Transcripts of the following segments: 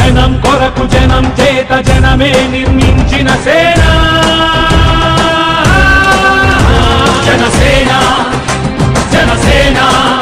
జనం కొరకు జనం చేత జనమే నిర్మించిన సేన జనసేన జనసేన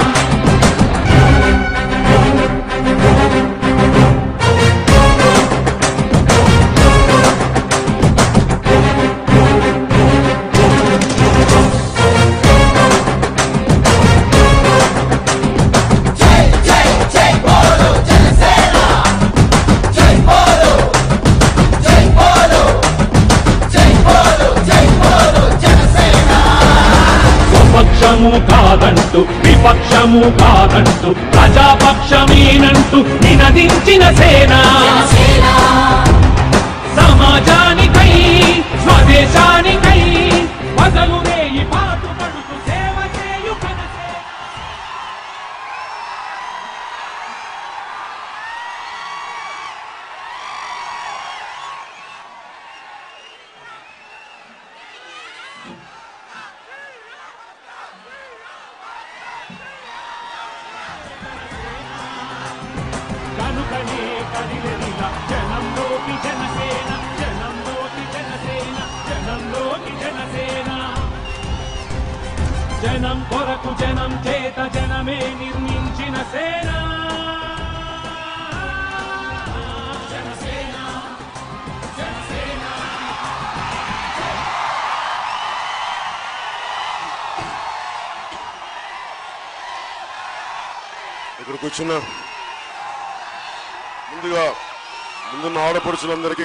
స్వపక్షము కాదంటూ విపక్షము కాదంటూ ప్రజాపక్షమేనంటూ నినదించిన సేన సమాజానికై స్వదేశానికై వదలు వేయి పాటుపడుతూ సేవ చేయు కనసేన కనుకనే కదిలిన జనంలోకి జనసేన జనంలోకి జనసేన జనంలోకి జనసేన జనం కొరకు జనం చేత జనమే నిర్మించిన సేన జనసేన జనసేన ఇక్కడ కూర్చున్న ముందుగా ముందున్న ఆడపడుచులందరికీ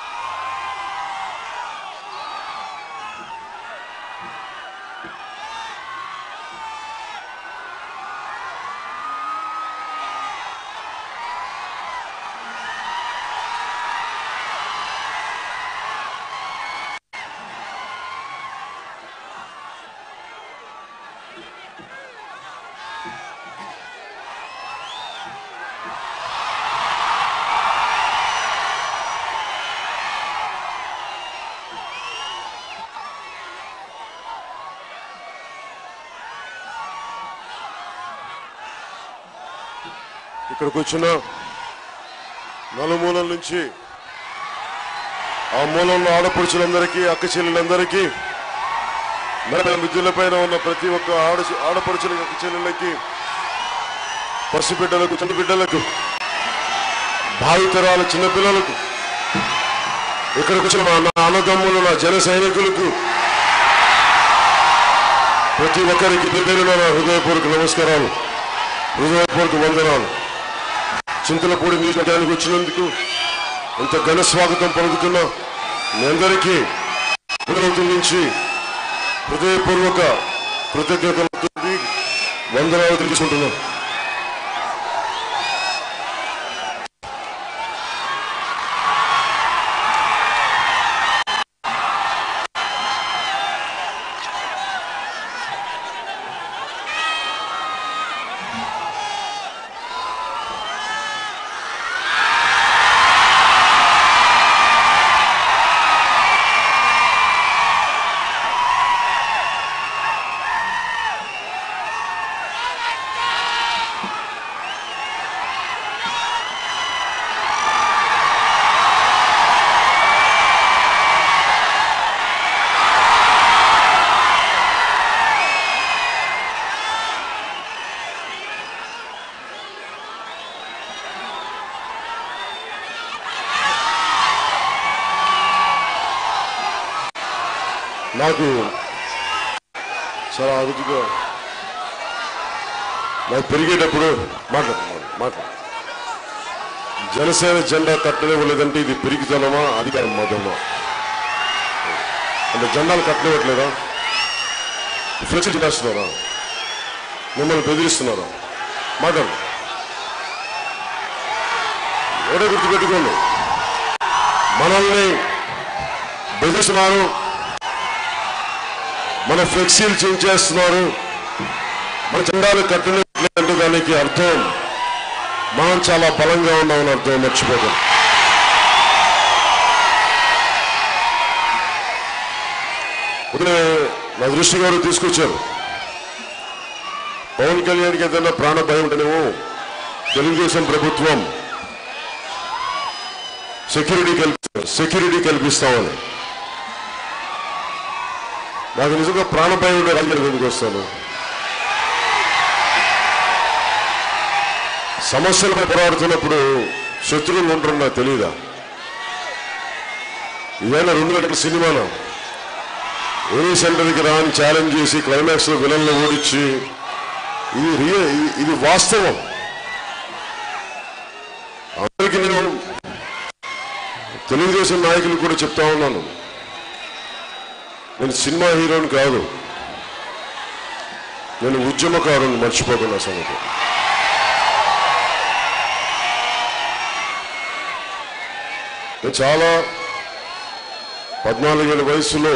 ఇక్కడ కూర్చున్న నలుమూలల నుంచి ఆ మూలంలో ఆడపడుచులందరికీ అక్క చెల్లెలందరికీ మన విద్యులపైన ఉన్న ప్రతి ఒక్క ఆడ ఆడపడుచుల అక్క చెల్లెళ్ళకి పసిబిడ్డలకు చిన్న బిడ్డలకు భావితరాల చిన్నపిల్లలకు ఇక్కడికి వచ్చిన మా నా అన్నదమ్ములు నా జన సైనికులకు ప్రతి ఒక్కరికి పేరున నా హృదయపూర్వక నమస్కారాలు హృదయపూర్వక వందనాలు చింతలపూడి నియోజకవర్గానికి వచ్చినందుకు ఇంత ఘన స్వాగతం పలుకుతున్న మీ అందరికీ హృదయం నుంచి హృదయపూర్వక కృతజ్ఞతలు వందనాలు తెలుసుకుంటున్నాం నాకు చాలా అదుపుగా నాకు పెరిగేటప్పుడు మాట్లాడు మాట్లాడు జనసేన జెండా కట్టనివ్వలేదంటే ఇది పెరిగితనమా అధికారం మదమా అంటే జెండాలు కట్టనివ్వట్లేదా ఫ్లెక్స్ చేస్తున్నారా మిమ్మల్ని బెదిరిస్తున్నారా మాట్లాడు ఒకటే గుర్తుపెట్టుకోండి మనల్ని బెదిరిస్తున్నారు మన ఫ్లెక్సీలు చించేస్తున్నారు మన జెండాలు కట్టినట్టు దానికి అర్థం మనం చాలా బలంగా ఉన్నామని అర్థం మర్చిపోతాం ఉదయం నా దృష్టి గారు తీసుకొచ్చారు పవన్ కళ్యాణ్కి ఏదైనా ప్రాణ భయం ఉంటేనేమో తెలుగుదేశం ప్రభుత్వం సెక్యూరిటీ కల్పి సెక్యూరిటీ కల్పిస్తామని నాకు నిజంగా ప్రాణభయం ఉండే రాజకీయాలకు ఎందుకు వస్తాను సమస్యలపై పోరాడుతున్నప్పుడు శత్రువులు ఉంటారు నాకు తెలియదా ఇదైనా రెండు గంటల సినిమాను ఏనీ సెంటర్కి రాని ఛాలెంజ్ చేసి క్లైమాక్స్ లో విలన్లు ఓడించి ఇది రియల్ ఇది- ఇది వాస్తవం అందరికీ నేను తెలుగుదేశం నాయకులు కూడా చెప్తా ఉన్నాను నేను సినిమా హీరోని కాదు నేను ఉద్యమకారుని మర్చిపోతున్నా సంగతి నేను చాలా పద్నాలుగేళ్ళ వయసులో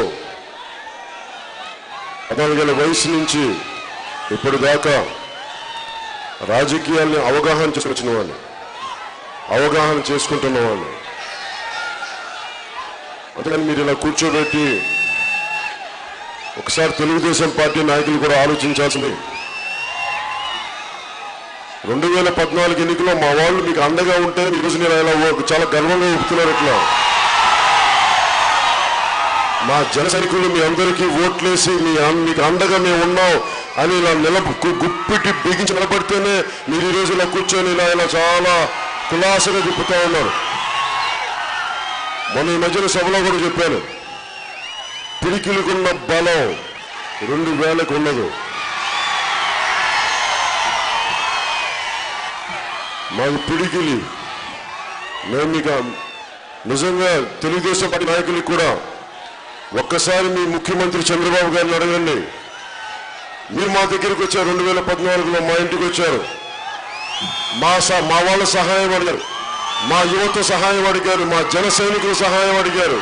పద్నాలుగేళ్ళ వయసు నుంచి ఇప్పటిదాకా రాజకీయాల్ని అవగాహన చేసుకొచ్చిన వాడిని అవగాహన చేసుకుంటున్న వాడిని అందుకని మీరు ఇలా కూర్చోబెట్టి ఒకసారి తెలుగుదేశం పార్టీ నాయకులు కూడా ఆలోచించాల్సింది రెండు వేల పద్నాలుగు ఎన్నికల్లో మా వాళ్ళు మీకు అండగా ఉంటే ఈ రోజు నేను ఇలా ఓ- చాలా గర్వంగా చెప్తున్నారు ఇట్లా మా జన సైనికులు మీ అందరికీ ఓట్లేసి మీ అన్- మీకు అండగా మేము ఉన్నాం అని ఇలా నిల గు- గుప్పిటి బిగించి నిలబడితేనే మీరు ఈ రోజు ఇలా కూర్చొని ఇలా ఇలా చాలా కులాసగా తిప్పుతా ఉన్నారు మొన్న ఈ మధ్యన సభలో కూడా చెప్పాను పిడికిలకున్న బలం రెండు వేలకు ఉన్నది మాకు పిడికిలి మేము మీకు నిజంగా తెలుగుదేశం పార్టీ నాయకులకు కూడా ఒక్కసారి మీ ముఖ్యమంత్రి చంద్రబాబు గారిని అడగండి మీరు మా దగ్గరికి వచ్చారు రెండు వేల పద్నాలుగులో మా ఇంటికి వచ్చారు మా స- మా వాళ్ళ సహాయం అడిగారు మా యువత సహాయం అడిగారు మా జన సైనికుల సహాయం అడిగారు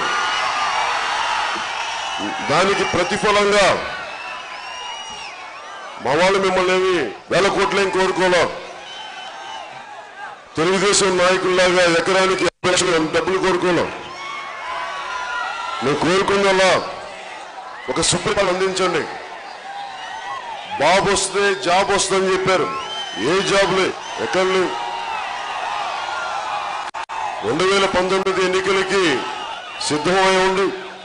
దానికి ప్రతిఫలంగా మా వాళ్ళు మిమ్మల్ని ఏమి వేల కోట్లేం కోరుకోలే తెలుగుదేశం నాయకుల్లాగా ఎకరానికి యాభై లక్షల డబ్బులు కోరుకోలేం మేము కోరుకుందల్లా ఒక సుప్రీం అందించండి బాబు వస్తే జాబ్ వస్తుందని చెప్పారు ఏ జాబ్లే ఎక్కడ లేవు రెండు వేల పంతొమ్మిది ఎన్నికలకి సిద్ధమై ఉండి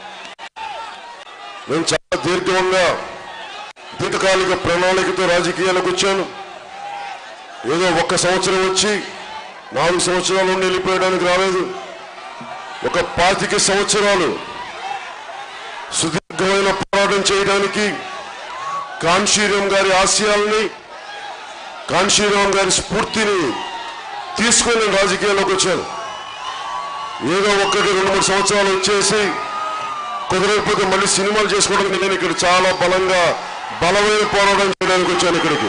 నేను చాలా దీర్ఘంగా దీర్ఘకాలిక ప్రణాళికతో రాజకీయాలకు వచ్చాను ఏదో ఒక్క సంవత్సరం వచ్చి నాలుగు సంవత్సరాలు ఉండి వెళ్ళిపోయడానికి రాలేదు ఒక పాతిక సంవత్సరాలు సుదీర్ఘమైన పోరాటం చేయడానికి కాన్షీరాం గారి ఆశయాల్ని కాన్షీరాం గారి స్ఫూర్తిని తీసుకొని నేను రాజకీయాల్లోకి వచ్చాను ఏదో ఒక్కటి రెండు మూడు సంవత్సరాలు వచ్చేసి కుదరకపోతే మళ్ళీ సినిమాలు చేసుకోవడానికి నేను ఇక్కడ చాలా బలంగా బలమైన పోరాటం చేయడానికి వచ్చాను ఇక్కడికి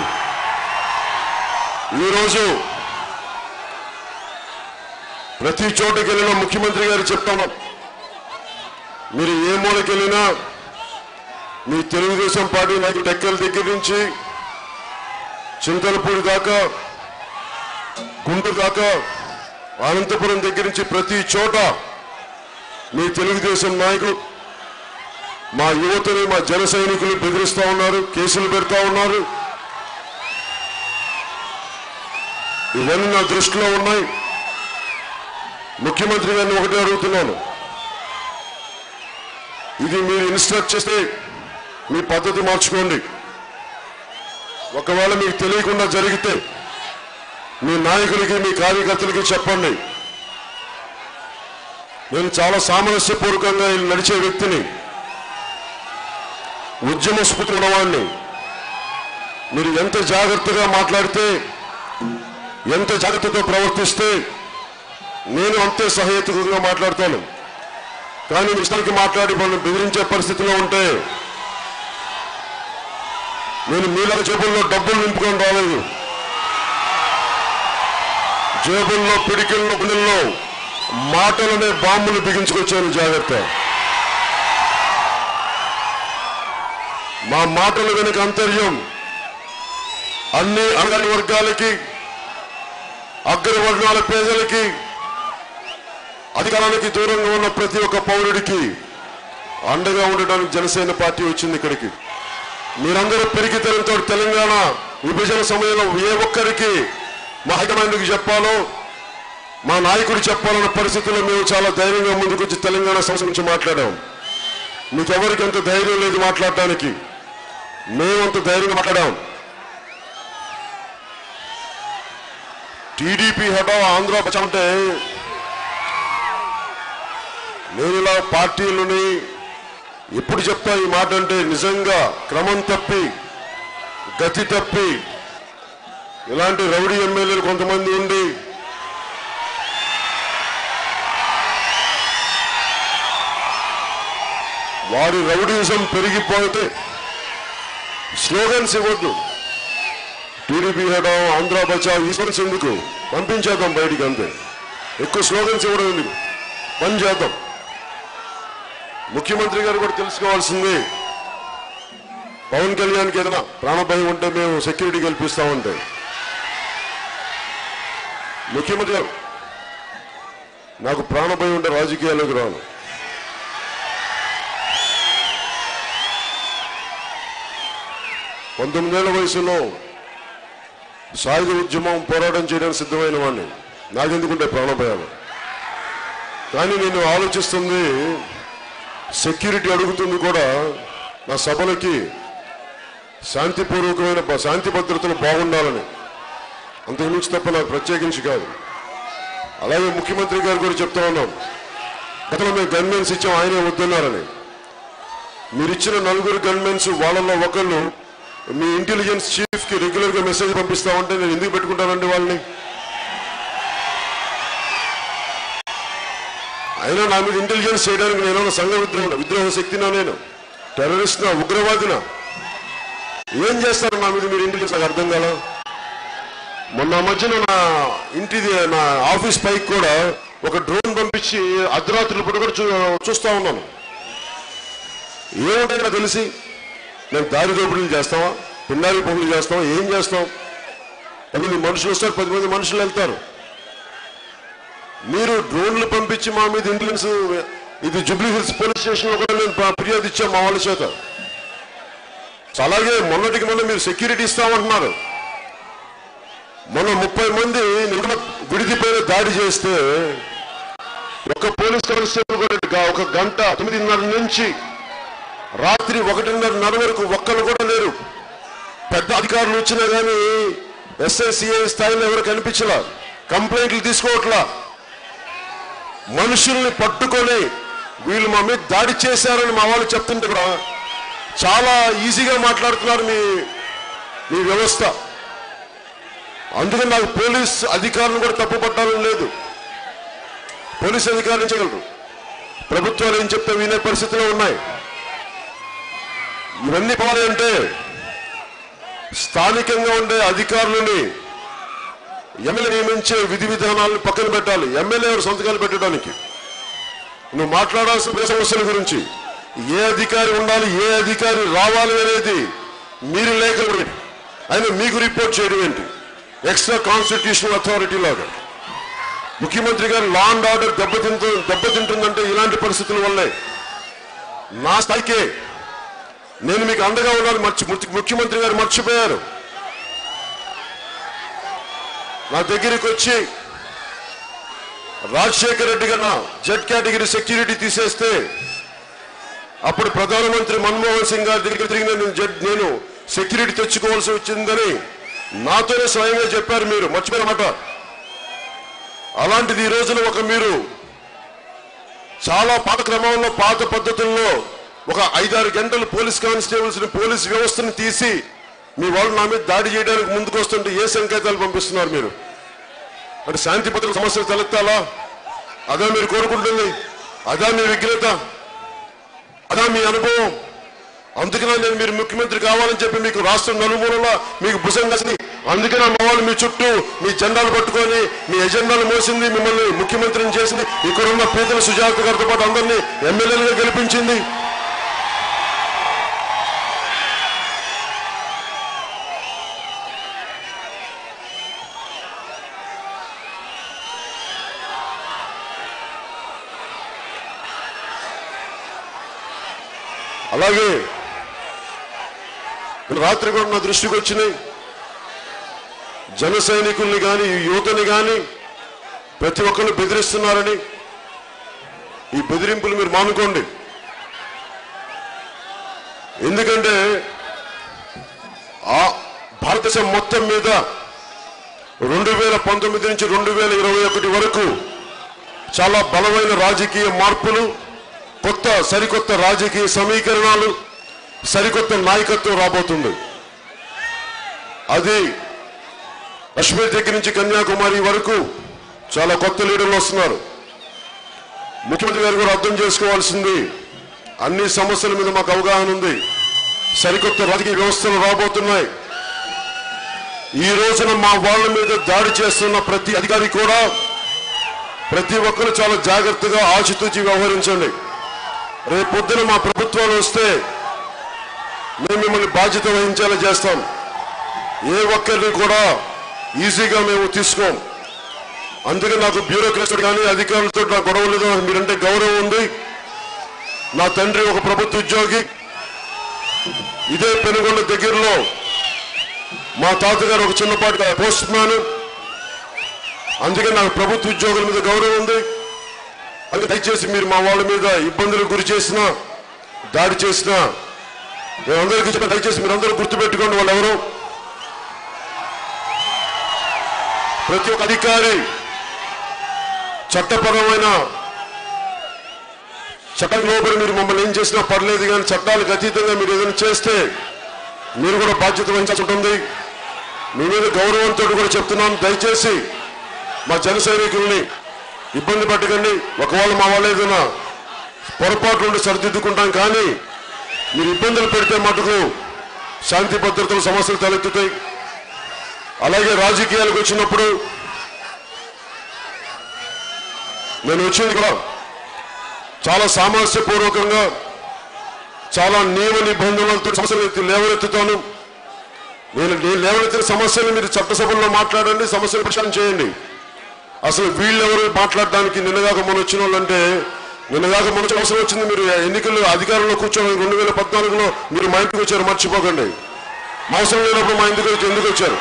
ఈరోజు ప్రతి చోటకి వెళ్ళినా ముఖ్యమంత్రి గారు చెప్తాము మీరు ఏ మూలకి వెళ్ళినా మీ తెలుగుదేశం పార్టీ నాకు టెక్కల దగ్గర నుంచి చింతలపూడి దాకా గుంటూరు దాకా అనంతపురం దగ్గర నుంచి ప్రతి చోట మీ తెలుగుదేశం నాయకులు మా యువతని మా జన సైనికులు బెదిరిస్తా ఉన్నారు కేసులు పెడతా ఉన్నారు ఇవన్నీ నా దృష్టిలో ఉన్నాయి ముఖ్యమంత్రి గారిని ఒకటే అడుగుతున్నాను ఇది మీరు ఇన్స్ట్రక్ట్ చేస్తే మీ పద్ధతి మార్చుకోండి ఒకవేళ మీకు తెలియకుండా జరిగితే మీ నాయకులకి మీ కార్యకర్తలకి చెప్పండి నేను చాలా సామరస్యపూర్వకంగా ఇలా నడిచే వ్యక్తిని ఉద్యమ స్ఫూర్తి ఉన్నవాడిని మీరు ఎంత జాగ్రత్తగా మాట్లాడితే ఎంత జాగ్రత్తతో ప్రవర్తిస్తే నేను అంతే సహేతుకంగా మాట్లాడతాను కానీ ఇష్టానికి మాట్లాడి మనం బెదిరించే పరిస్థితిలో ఉంటే నేను మీల జేబుల్లో డబ్బులు నింపుకొని రాలేదు జేబుల్లో పిడికిల్లో గుండెల్లో మాటలనే బాంబులు బిగించుకొచ్చాను జాగ్రత్త మా మాటలు వెనుక అంతర్యం అన్ని అణగారి వర్గాలకి అగ్రవర్ణాల పేదలకి అధికారానికి దూరంగా ఉన్న ప్రతి ఒక్క పౌరుడికి అండగా ఉండడానికి జనసేన పార్టీ వచ్చింది ఇక్కడికి మీరందరూ పెరిగితనంతో తెలంగాణ విభజన సమయంలో ఏ ఒక్కరికి మా హైకమాండ్కి చెప్పాలో మా నాయకుడు చెప్పాలన్న పరిస్థితుల్లో మేము చాలా ధైర్యంగా ముందుకొచ్చి తెలంగాణ సమస్య గురించి మాట్లాడాం మీకెవరికి అంత ధైర్యం లేదు మాట్లాడటానికి మేము అంత ధైర్యంగా మాట్లాడాం టీడీపీ హఠావ్ ఆంధ్ర అంటే నేను ఇలా పార్టీలని ఎప్పుడు చెప్తా ఈ మాట అంటే నిజంగా క్రమం తప్పి గతి తప్పి ఇలాంటి రౌడీ ఎమ్మెల్యేలు కొంతమంది ఉండి వారి రౌడీజం పెరిగిపోతే స్లోగన్స్ ఇవ్వద్దు టీడీపీ హెడం ఆంధ్ర బచావ్ ఈ స్లోగన్స్ ఎందుకు పంపించేద్దాం బయటికి అంతే ఎక్కువ స్లోగన్స్ ఇవ్వడం ఎందుకు పని చేద్దాం ముఖ్యమంత్రి గారు కూడా తెలుసుకోవాల్సింది పవన్ కళ్యాణ్కి ఏదైనా ప్రాణభయం ఉంటే మేము సెక్యూరిటీ కల్పిస్తామంటే ముఖ్యమంత్రి గారు నాకు ప్రాణభయం ఉంటే రాజకీయాల్లోకి రాను పంతొమ్మిదేళ్ల వయసులో సాయుధ ఉద్యమం పోరాటం చేయడానికి సిద్ధమైన వాడిని నాకెందుకుంటే ప్రాణభయాలు కానీ నేను ఆలోచిస్తుంది సెక్యూరిటీ అడుగుతుంది కూడా నా సభలకి శాంతిపూర్వకమైన బ- శాంతి భద్రతలు బాగుండాలని అంతకు మించి తప్ప నాకు ప్రత్యేకించి కాదు అలాగే ముఖ్యమంత్రి గారు కూడా చెప్తా ఉన్నాం గతంలో మేము గన్మెన్స్ ఇచ్చాం ఆయనే వద్దన్నారని మీరు ఇచ్చిన నలుగురు గన్మెన్స్ వాళ్ళలో ఒకళ్ళు మీ ఇంటెలిజెన్స్ చీఫ్ కి రెగ్యులర్ గా మెసేజ్ పంపిస్తామంటే నేను ఎందుకు పెట్టుకుంటానండి వాళ్ళని అయినా నా మీద ఇంటెలిజెన్స్ చేయడానికి నేను సంఘ విద్రోహ విద్రోహ శక్తినా నేను టెర్రరిస్ట్ నా ఉగ్రవాదినా ఏం చేస్తారు నా మీద మీరు ఇంటెలిజెన్స్ నాకు అర్థం కాల మొన్న మధ్యన నా ఇంటిది నా ఆఫీస్ పైకి కూడా ఒక డ్రోన్ పంపించి అర్ధరాత్రులు పూట కూడా చూ చూస్తా ఉన్నాను ఏముంటాయి నాకు తెలిసి మేము దారి దోపిడీలు చేస్తామా పిండారి పనులు చేస్తామా ఏం చేస్తాం పది మంది మనుషులు వస్తారు పది మంది మనుషులు వెళ్తారు మీరు డ్రోన్లు పంపించి మా మీద ఇంటెలిజెన్స్ ఇది జూబ్లీ హిల్స్ పోలీస్ స్టేషన్ కూడా నేను ప- ఫిర్యాదు ఇచ్చాం మా వాళ్ళ చేత సో అలాగే మొన్నటికి మొన్న మీరు సెక్యూరిటీ ఇస్తామంటున్నారు మొన్న ముప్పై మంది నిన్న విడిది పైన దాడి చేస్తే ఒక పోలీస్ కానిస్టేబుల్ కూడా గా- ఒక గంట తొమ్మిదిన్నర నుంచి రాత్రి ఒకటిన్నర వరకు ఒక్కరు కూడా లేరు పెద్ద అధికారులు వచ్చినా కానీ ఎస్ఐసిఐ స్థాయిలో ఎవరు కనిపించలా కంప్లైంట్లు తీసుకోవట్లా మనుషుల్ని పట్టుకొని వీళ్ళు మా మీద దాడి చేశారని మా వాళ్ళు చెప్తుంటే కూడా చాలా ఈజీగా మాట్లాడుతున్నారు మీ మీ వ్యవస్థ అందుకని నాకు పోలీస్ అధికారులను కూడా తప్పు పట్టాలని లేదు పోలీస్ అధికారులు చేయగలరు ప్రభుత్వాలు ఏం చెప్తే వినే పరిస్థితిలో ఉన్నాయి ఇవన్నీ పోవాలి అంటే స్థానికంగా ఉండే అధికారులని ఎమ్మెల్యే నియమించే విధి విధానాలను పక్కన పెట్టాలి ఎమ్మెల్యే ఎవరు సంతకాలు పెట్టడానికి నువ్వు మాట్లాడాల్సిన ప్రజా సమస్యల గురించి ఏ అధికారి ఉండాలి ఏ అధికారి రావాలి అనేది మీరు లేఖలు ఆయన మీకు రిపోర్ట్ చేయడం ఏంటి ఎక్స్ట్రా కాన్స్టిట్యూషనల్ అథారిటీ లాగా ముఖ్యమంత్రి గారు లా అండ్ ఆర్డర్ దెబ్బతింటు దెబ్బతింటుందంటే ఇలాంటి పరిస్థితుల వల్లే నా స్థాయికే నేను మీకు అండగా ఉన్నాను మర్చి ముఖ్య- ముఖ్యమంత్రి గారు మర్చిపోయారు నా దగ్గరికి వచ్చి రాజశేఖర రెడ్డి గారు జెడ్ కేటగిరీ సెక్యూరిటీ తీసేస్తే అప్పుడు ప్రధానమంత్రి మన్మోహన్ సింగ్ గారి దగ్గర తిరిగి నేను జడ్ నేను సెక్యూరిటీ తెచ్చుకోవాల్సి వచ్చిందని నాతోనే స్వయంగా చెప్పారు మీరు మర్చిపోయినమాట అలాంటిది ఈ రోజున ఒక మీరు చాలా పాత క్రమంలో పాత పద్ధతుల్లో ఒక ఐదారు గంటలు పోలీస్ కానిస్టేబుల్స్ పోలీస్ వ్యవస్థను తీసి మీ వాళ్ళు నా మీద దాడి చేయడానికి ముందుకు వస్తుంటే ఏ సంకేతాలు పంపిస్తున్నారు మీరు అంటే శాంతి భద్రత సమస్యలు తలెత్తాలా అదా మీరు కోరుకుంటుంది అదా మీ విఘ్నత అదా మీ అనుభవం అందుకనే నేను మీరు ముఖ్యమంత్రి కావాలని చెప్పి మీకు రాష్ట్రం నలుమూలలా మీకు భుజం కలిసి అందుకనే మా వాళ్ళు మీ చుట్టూ మీ జెండాలు పట్టుకొని మీ ఎజెండాలు మోసింది మిమ్మల్ని ముఖ్యమంత్రిని చేసింది ఇక్కడున్న పేదల సుజాత గారితో పాటు అందరినీ ఎమ్మెల్యేలుగా గెలిపించింది అలాగే రాత్రి కూడా నా దృష్టికి వచ్చినాయి జన సైనికుల్ని కానీ యువతని కానీ ప్రతి ఒక్కరిని బెదిరిస్తున్నారని ఈ బెదిరింపులు మీరు మానుకోండి ఎందుకంటే ఆ భారతదేశం మొత్తం మీద రెండు వేల పంతొమ్మిది నుంచి రెండు వేల ఇరవై ఒకటి వరకు చాలా బలమైన రాజకీయ మార్పులు కొత్త సరికొత్త రాజకీయ సమీకరణాలు సరికొత్త నాయకత్వం రాబోతుంది అది కశ్మీర్ దగ్గర నుంచి కన్యాకుమారి వరకు చాలా కొత్త లీడర్లు వస్తున్నారు ముఖ్యమంత్రి గారు కూడా అర్థం చేసుకోవాల్సింది అన్ని సమస్యల మీద మాకు అవగాహన ఉంది సరికొత్త రాజకీయ వ్యవస్థలు రాబోతున్నాయి ఈ రోజున మా వాళ్ళ మీద దాడి చేస్తున్న ప్రతి అధికారి కూడా ప్రతి ఒక్కరు చాలా జాగ్రత్తగా ఆచితూచి వ్యవహరించండి రేపు పొద్దున మా ప్రభుత్వాలు వస్తే మేము మిమ్మల్ని బాధ్యత వహించేలా చేస్తాం ఏ ఒక్కరిని కూడా ఈజీగా మేము తీసుకోం అందుకే నాకు బ్యూరోక్రట్స్ కానీ అధికారులతో నాకు గొడవ లేదు మీరంటే గౌరవం ఉంది నా తండ్రి ఒక ప్రభుత్వ ఉద్యోగి ఇదే పెనుగొండ దగ్గరలో మా తాతగారు ఒక చిన్నపాటి పోస్ట్ మ్యాన్ అందుకే నాకు ప్రభుత్వ ఉద్యోగుల మీద గౌరవం ఉంది అందుకే దయచేసి మీరు మా వాళ్ళ మీద ఇబ్బందులకు గురి చేసినా దాడి చేసినా నేను అందరికీ చెప్పిన దయచేసి మీరు అందరూ గుర్తుపెట్టుకోండి వాళ్ళు ఎవరు ప్రతి ఒక్క అధికారి చట్టపరమైన చట్టం లోపల మీరు మమ్మల్ని ఏం చేసినా పర్లేదు కానీ చట్టాలకు అతీతంగా మీరు ఏదైనా చేస్తే మీరు కూడా బాధ్యత వహించాల్సి ఉంటుంది మీ మీద గౌరవంతో కూడా చెప్తున్నాను దయచేసి మా జన సైనికుల్ని ఇబ్బంది పెట్టకండి ఒకవేళ మా వాళ్ళు ఏదైనా పొరపాటు నుండి సరిదిద్దుకుంటాం కానీ మీరు ఇబ్బందులు పెడితే మటుకు శాంతి భద్రతల సమస్యలు తలెత్తుతాయి అలాగే రాజకీయాలకు వచ్చినప్పుడు నేను వచ్చింది కూడా చాలా సామరస్యపూర్వకంగా చాలా నియమ నిబంధనలతో సమస్యలు ఎత్తి లేవనెత్తుతాను నేను నేను లేవనెత్తిన సమస్యలు మీరు చట్టసభల్లో మాట్లాడండి సమస్యలు పరిష్కారం చేయండి అసలు వీళ్ళెవరు మాట్లాడడానికి నిన్నగాక మొన్న వచ్చిన వాళ్ళంటే నిన్నగాక మొన్న వచ్చిన అవసరం వచ్చింది మీరు ఎన్నికల్లో అధికారంలో కూర్చొని రెండు వేల పద్నాలుగులో మీరు మా ఇంటికి వచ్చారు మర్చిపోకండి మా అవసరం లేనప్పుడు మా ఇంటికి వచ్చి ఎందుకు వచ్చారు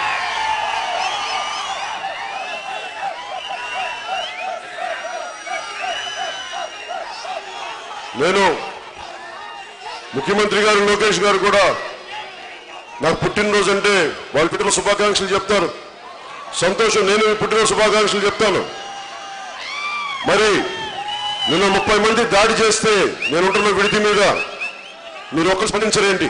నేను ముఖ్యమంత్రి గారు లోకేష్ గారు కూడా నాకు పుట్టినరోజు అంటే వాళ్ళు పుట్టిన శుభాకాంక్షలు చెప్తారు సంతోషం నేను మీ పుట్టినరోజు శుభాకాంక్షలు చెప్తాను మరి నిన్న ముప్పై మంది దాడి చేస్తే నేను ఉంటున్న విడిది మీద మీరు ఒక్కరు స్పందించరేంటి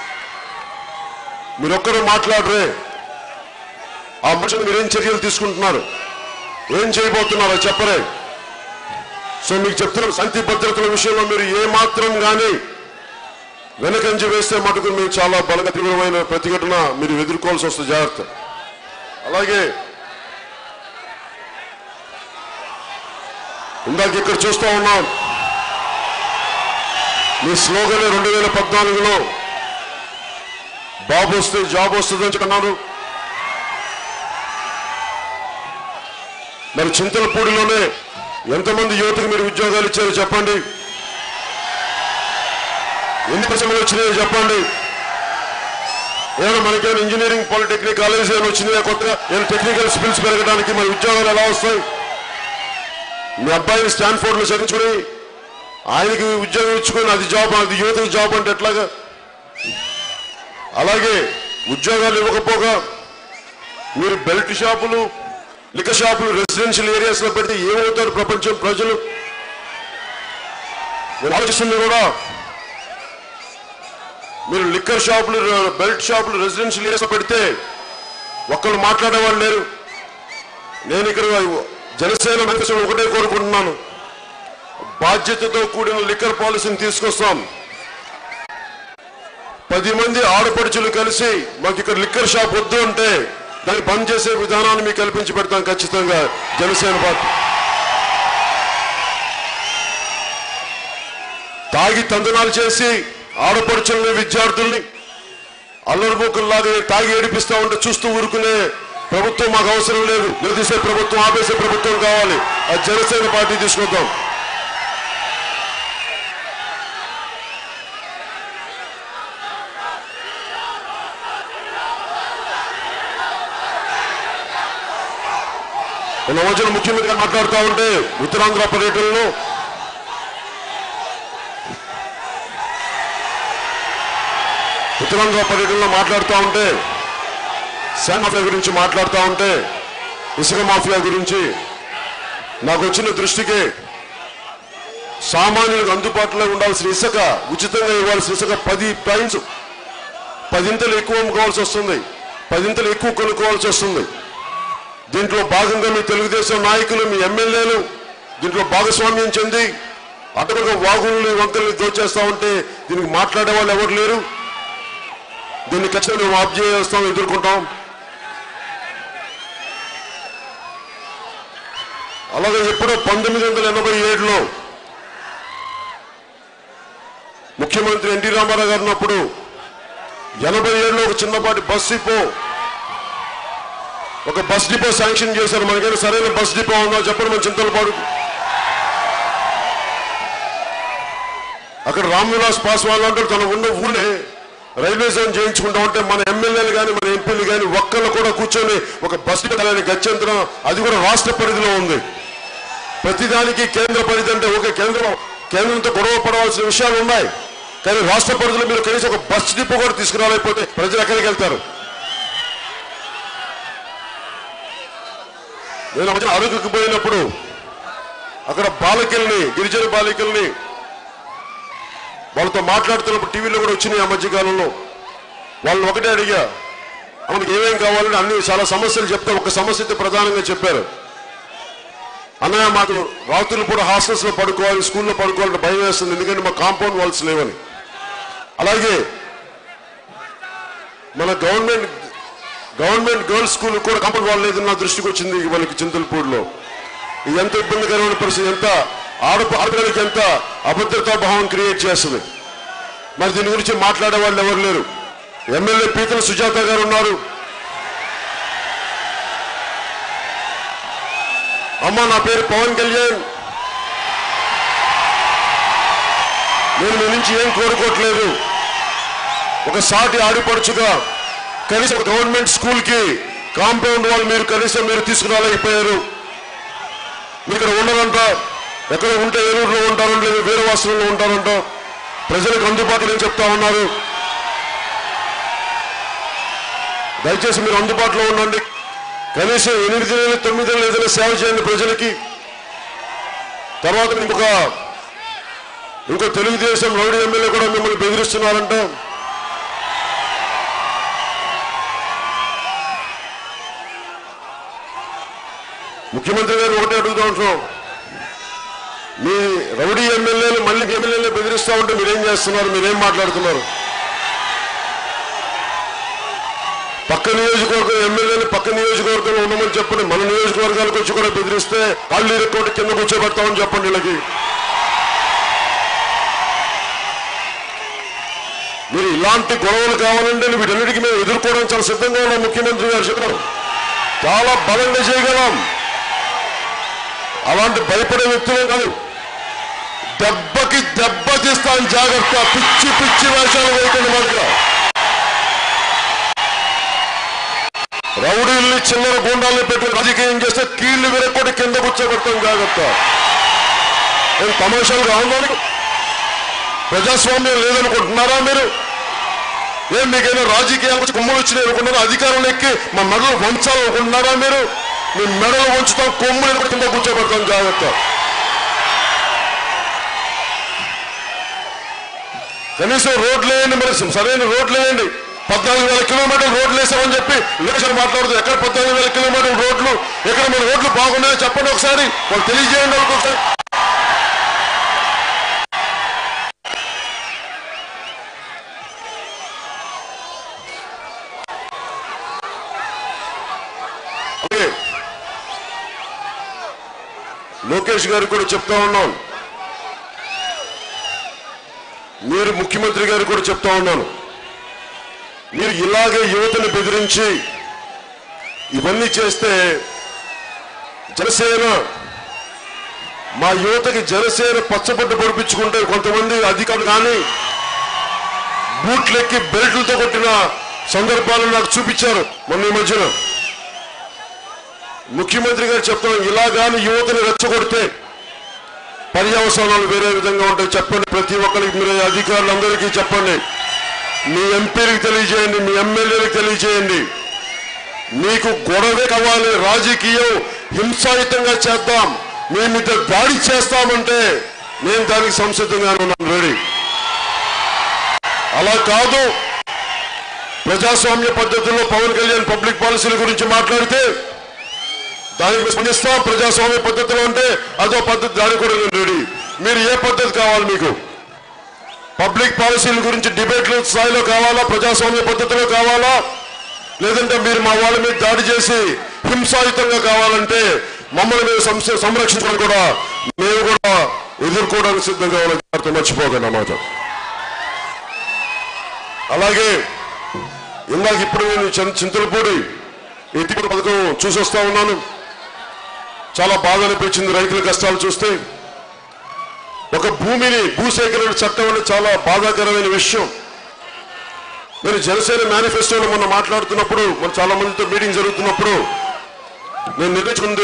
మీరు ఒక్కరు మాట్లాడరే ఆ మనుషులు మీరేం చర్యలు తీసుకుంటున్నారు ఏం చేయబోతున్నారో చెప్పరే సో మీకు చెప్తున్న శాంతి భద్రతల విషయంలో మీరు ఏ మాత్రం కానీ వెనకంజ వేస్తే మటుకు మీరు చాలా బలగ తీవ్రమైన ప్రతిఘటన మీరు ఎదుర్కోవాల్సి వస్తుంది జాగ్రత్త అలాగే ఇందాక ఇక్కడ చూస్తూ ఉన్నాం మీ స్లోగన్ రెండు వేల పద్నాలుగులో బాబు వస్తే జాబ్ వస్తుంది అని చెప్పన్నారు మరి చింతలపూడిలోనే ఎంతమంది యువతకు మీరు ఉద్యోగాలు ఇచ్చారో చెప్పండి ఎన్ని పరిశ్రమలు వచ్చినాయో చెప్పండి ఏమైనా మనకేమైనా ఇంజనీరింగ్ పాలిటెక్నిక్ కాలేజ్ ఏమైనా వచ్చినాయా కొత్తగా ఏమైనా టెక్నికల్ స్కిల్స్ పెరగడానికి మరి ఉద్యోగాలు ఎలా వస్తాయి మీ అబ్బాయిని స్టాన్ఫోర్డ్ లో చదివించుకుని ఆయనకి ఉద్యోగం ఇచ్చుకొని అది జాబ్ అది యువతకి జాబ్ అంటే ఎట్లాగా అలాగే ఉద్యోగాలు ఇవ్వకపోగా మీరు బెల్ట్ షాపులు లిక్క షాపులు రెసిడెన్షియల్ ఏరియాస్ లో పెడితే ఏమవుతారు ప్రపంచం ప్రజలు నేను ఆలోచిస్తుంది కూడా మీరు లిక్కర్ షాపులు బెల్ట్ షాపులు రెసిడెన్షియల్ ఏరియాస్ లో పెడితే ఒక్కరు మాట్లాడేవాళ్ళు లేరు నేను ఇక్కడ జనసేన మేనిఫెస్టో ఒకటే కోరుకుంటున్నాను బాధ్యతతో కూడిన లిక్కర్ పాలసీని తీసుకొస్తాం పది మంది ఆడపడుచులు కలిసి మాకు ఇక్కడ లిక్కర్ షాప్ వద్దు అంటే దాన్ని బంద్ చేసే విధానాన్ని మీకు కల్పించి పెడతాం ఖచ్చితంగా జనసేన పార్టీ తాగి తందనాలు చేసి ఆడపడుచుల్ని విద్యార్థుల్ని అల్లరిబోకుల్లాగా తాగి ఏడిపిస్తా ఉంటే చూస్తూ ఊరుకునే ప్రభుత్వం మాకు అవసరం లేదు నిలదీసే ప్రభుత్వం ఆపేసే ప్రభుత్వం కావాలి అది జనసేన పార్టీ తీసుకొద్దాం మన మధ్యన ముఖ్యమంత్రిగా మాట్లాడుతూ ఉంటే ఉత్తరాంధ్ర పర్యటనలో ఉత్తరాంధ్ర పర్యటనలో మాట్లాడుతూ ఉంటే శాండ్ మాఫియా గురించి మాట్లాడుతూ ఉంటే ఇసుక మాఫియా గురించి నాకు వచ్చిన దృష్టికి సామాన్యులకు అందుబాటులో ఉండాల్సిన ఇసుక ఉచితంగా ఇవ్వాల్సిన ఇసుక పది టైమ్స్ పదింతలు ఎక్కువ అమ్ముకోవాల్సి వస్తుంది పదింతలు ఎక్కువ కొనుక్కోవాల్సి వస్తుంది దీంట్లో భాగంగా మీ తెలుగుదేశం నాయకులు మీ ఎమ్మెల్యేలు దీంట్లో భాగస్వామ్యం చెంది అటకగా వాగుల్ని వంకల్ని దోచేస్తా ఉంటే దీనికి మాట్లాడే వాళ్ళు ఎవరు లేరు దీన్ని ఖచ్చితంగా మేము ఆఫ్ చేస్తాం ఎదుర్కొంటాం అలాగే ఎప్పుడో పంతొమ్మిది వందల ఎనభై ఏడులో ముఖ్యమంత్రి ఎన్టీ రామారావు గారు ఉన్నప్పుడు ఎనభై ఏడులో ఒక చిన్నపాటి బస్ డిపో ఒక బస్ డిపో శాంక్షన్ చేశారు మనకైనా సరైన బస్ డిపో ఉందో చెప్పండి మన చింతలపాడు అక్కడ రామ్ విలాస్ పాస్వాన్ అంటారు తన ఉన్న ఊళ్ళే రైల్వే జోన్ చేయించుకుంటా ఉంటే మన ఎమ్మెల్యేలు కానీ మన ఎంపీలు కానీ ఒక్కళ్ళు కూడా కూర్చొని ఒక బస్ డిపో కలని గత్యంతరం అది కూడా రాష్ట్ర పరిధిలో ఉంది ప్రతిదానికి కేంద్ర పరిధి అంటే ఒక కేంద్రం కేంద్రంతో గొడవ పడవలసిన విషయాలు ఉన్నాయి కానీ రాష్ట్ర పరిధిలో మీరు కనీసం ఒక బస్ డిపో కూడా తీసుకురాలేకపోతే ప్రజలు ఎక్కడికి వెళ్తారు నేను ఆ మధ్య అరకుకు పోయినప్పుడు అక్కడ బాలికల్ని గిరిజన బాలికల్ని వాళ్ళతో మాట్లాడుతున్నప్పుడు టీవీలో కూడా వచ్చినాయి ఆ మధ్యకాలంలో వాళ్ళని ఒకటే అడిగా ఆమెకి ఏమేం కావాలని అన్ని చాలా సమస్యలు చెప్తే ఒక సమస్య అయితే ప్రధానంగా చెప్పారు అన్నయ్య మాకు రాత్రులు కూడా హాస్టల్స్ లో పడుకోవాలి స్కూల్లో పడుకోవాలంటే భయం వేస్తుంది ఎందుకంటే మా కాంపౌండ్ వాల్స్ లేవని అలాగే మన గవర్నమెంట్ గవర్నమెంట్ గర్ల్స్ స్కూల్ కూడా కాంపౌండ్ వాల్ లేదు నా దృష్టికి వచ్చింది మనకి చింతలపూడిలో ఇది ఎంత ఇబ్బందికరమైన పరిస్థితి ఎంత ఆడప ఆడపిల్లలకి ఎంత అభద్రతా భావం క్రియేట్ చేస్తుంది మరి దీని గురించి మాట్లాడే వాళ్ళు ఎవరు లేరు ఎమ్మెల్యే పీతల సుజాత గారు ఉన్నారు అమ్మ నా పేరు పవన్ కళ్యాణ్ నేను మీ నుంచి ఏం కోరుకోవట్లేదు ఒక సాటి ఆడిపడుచుగా కనీసం ఒక గవర్నమెంట్ స్కూల్ కి కాంపౌండ్ వాళ్ళు మీరు కనీసం మీరు తీసుకురాలేకపోయారు మీరు ఇక్కడ ఉండరంట ఎక్కడ ఉంటే ఏలూరులో ఉంటారంట లేదా వేరే వాసనలో ఉంటారంట ప్రజలకు అందుబాటులో నేను చెప్తా ఉన్నారు దయచేసి మీరు అందుబాటులో ఉండండి కనీసం ఎనిమిది నెలలు తొమ్మిది నెలలు ఏదైనా సేవ చేయండి ప్రజలకి తర్వాత ఇంకొక ఇంకో తెలుగుదేశం రౌడీ ఎమ్మెల్యే కూడా మిమ్మల్ని బెదిరిస్తున్నారంట ముఖ్యమంత్రి గారు ఒకటే అడుగుతూ ఉంటున్నాం మీ రౌడీ ఎమ్మెల్యేలు మళ్ళీ ఎమ్మెల్యేలు బెదిరిస్తా ఉంటే మీరేం చేస్తున్నారు మీరేం మాట్లాడుతున్నారు పక్క నియోజకవర్గం ఎమ్మెల్యేలు పక్క నియోజకవర్గంలో ఉండమని చెప్పండి మన నియోజకవర్గాలకు వచ్చి కూడా బెదిరిస్తే కాళ్ళు ఇరుక్కోటి కింద కూర్చోబెడతామని చెప్పండి వీళ్ళకి మీరు ఇలాంటి గొడవలు కావాలంటే వీటన్నిటికీ మేము ఎదుర్కోవడం చాలా సిద్ధంగా ఉన్నాం ముఖ్యమంత్రి గారు చెప్పారు చాలా బలంగా చేయగలం అలాంటి భయపడే వ్యక్తులే కాదు దెబ్బకి దెబ్బ తీస్తాను జాగ్రత్త పిచ్చి పిచ్చి వేషాలు వేయకండి మాత్రం రౌడీల్ని చిల్లర గుండాల్ని పెట్టి రాజకీయం చేస్తే కీళ్లు విరక్కొట్టి కింద కూర్చోబెడతాం జాగ్రత్త ఏం తమాషాలు కావాలి ప్రజాస్వామ్యం లేదనుకుంటున్నారా మీరు ఏం మీకైనా రాజకీయాల గురించి కొమ్ములు వచ్చినాయి అనుకున్నారా అధికారం ఎక్కి మా మెడలు వంచాలనుకుంటున్నారా మీరు మీ మెడలు వంచుతాం కొమ్ములు కూడా కింద కూర్చోబెడతాం జాగ్రత్త కనీసం రోడ్లు వేయండి మరి సరైన రోడ్లు వేయండి పద్నాలుగు వేల కిలోమీటర్లు రోడ్లు వేసామని చెప్పి లక్ష్యం మాట్లాడుతూ ఎక్కడ పద్నాలుగు వేల కిలోమీటర్ల రోడ్లు ఎక్కడ మన రోడ్లు బాగున్నాయో చెప్పండి ఒకసారి వాళ్ళు తెలియజేయండి అనుకుంటారు అలాగే లోకేష్ గారు కూడా చెప్తా ఉన్నాం మీరు ముఖ్యమంత్రి గారు కూడా చెప్తా ఉన్నాను మీరు ఇలాగే యువతను బెదిరించి ఇవన్నీ చేస్తే జనసేన మా యువతకి జనసేన పచ్చబడ్డ పొడిపించుకుంటే కొంతమంది అధికారులు కానీ బూట్లెక్కి బెల్ట్లతో కొట్టిన సందర్భాలు నాకు చూపించారు మొన్న ఈ మధ్యన ముఖ్యమంత్రి గారు చెప్తాం ఇలా కానీ యువతని రెచ్చగొడితే పర్యవసానాలు వేరే విధంగా ఉంటాయి చెప్పండి ప్రతి ఒక్కరికి మీరు అధికారులందరికీ చెప్పండి మీ ఎంపీలకు తెలియజేయండి మీ ఎమ్మెల్యేలకు తెలియజేయండి మీకు గొడవే కావాలి రాజకీయం హింసాయుతంగా చేద్దాం మీ మీద దాడి చేస్తామంటే నేను దానికి సంసిద్ధంగా ఉన్నాను రెడీ అలా కాదు ప్రజాస్వామ్య పద్ధతుల్లో పవన్ కళ్యాణ్ పబ్లిక్ పాలసీల గురించి మాట్లాడితే దానికి స్పందిస్తాం ప్రజాస్వామ్య పద్ధతిలో అంటే అదో పద్ధతి దానికి కూడా నేను రెడీ మీరు ఏ పద్ధతి కావాలి మీకు పబ్లిక్ పాలసీల గురించి డిబేట్ల స్థాయిలో కావాలా ప్రజాస్వామ్య పద్ధతిలో కావాలా లేదంటే మీరు మా వాళ్ళ మీద దాడి చేసి హింసాయుతంగా కావాలంటే మమ్మల్ని మేము సంశ- సంరక్షించడం కూడా మేము కూడా ఎదుర్కోవడానికి సిద్ధంగా ఉన్నాం జాగ్రత్త మర్చిపోకండి అన్నమాట అలాగే ఇందాక ఇప్పుడు నేను చింత- చింతలపూడి ఎత్తిపూడి పథకం చూసి వస్తా ఉన్నాను చాలా బాధ అనిపించింది రైతుల కష్టాలు చూస్తే ఒక భూమిని భూసేకరణ చట్టం అనేది చాలా బాధాకరమైన విషయం నేను జనసేన మేనిఫెస్టోలో మొన్న మాట్లాడుతున్నప్పుడు మన చాలా మందితో మీటింగ్ జరుగుతున్నప్పుడు నేను నిర్ణయించుకుంది